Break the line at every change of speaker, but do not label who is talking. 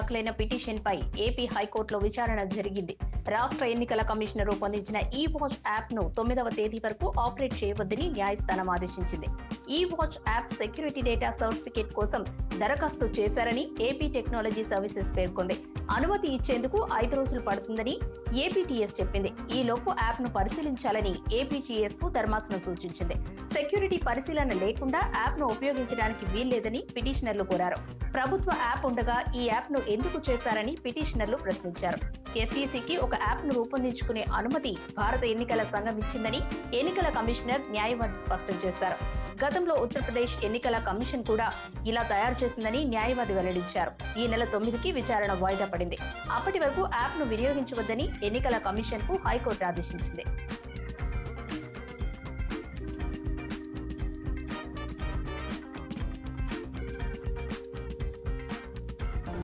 దాఖలైన పిటిషన్ పై ఏపీ హైకోర్టులో విచారణ జరిగింది రాష్ట్ర ఎన్నికల కమిషనర్ రూపొందించిన ఈ వాచ్ యాప్ ను తొమ్మిదవ తేదీ వరకు ఆపరేట్ చేయవద్దని న్యాయస్థానం ఆదేశించింది ఈ watch app security data certificate కోసం దరఖాస్తు చేశారని ఏపీ టెక్నాలజీ సర్వీసెస్ పేర్కొంది అనుమతి ఇచ్చేందుకు ఐదు రోజులు పడుతుందని ఏపీటీఎస్ చెప్పింది ఈ లోపు యాప్ ను పరిశీలించాలని ఏపీటీఎస్ కు ధర్మాసనం సూచించింది సెక్యూరిటీ పరిశీలన లేకుండా యాప్ ను ఉపయోగించడానికి వీల్లేదని పిటిషనర్లు కోరారు ప్రభుత్వ యాప్ ఉండగా ఈ యాప్ ను ఎందుకు చేశారని పిటిషనర్లు ప్రశ్నించారు ఎస్ఈసికి ఒక యాప్ ను రూపొందించుకునే అనుమతి భారత ఎన్నికల సంఘం ఇచ్చిందని ఎన్నికల కమిషనర్ న్యాయవాది స్పష్టం చేశారు గతంలో ఉత్తరప్రదేశ్ ఎన్నికల కమిషన్ కూడా ఇలా తయారు చేసిందని న్యాయవాది వెల్లడించారు ఈ నెల తొమ్మిదికి విచారణ వాయిదా పడింది అప్పటి వరకు యాప్ ను వినియోగించవద్దని ఎన్నికల కమిషన్ కు హైకోర్టు ఆదేశించింది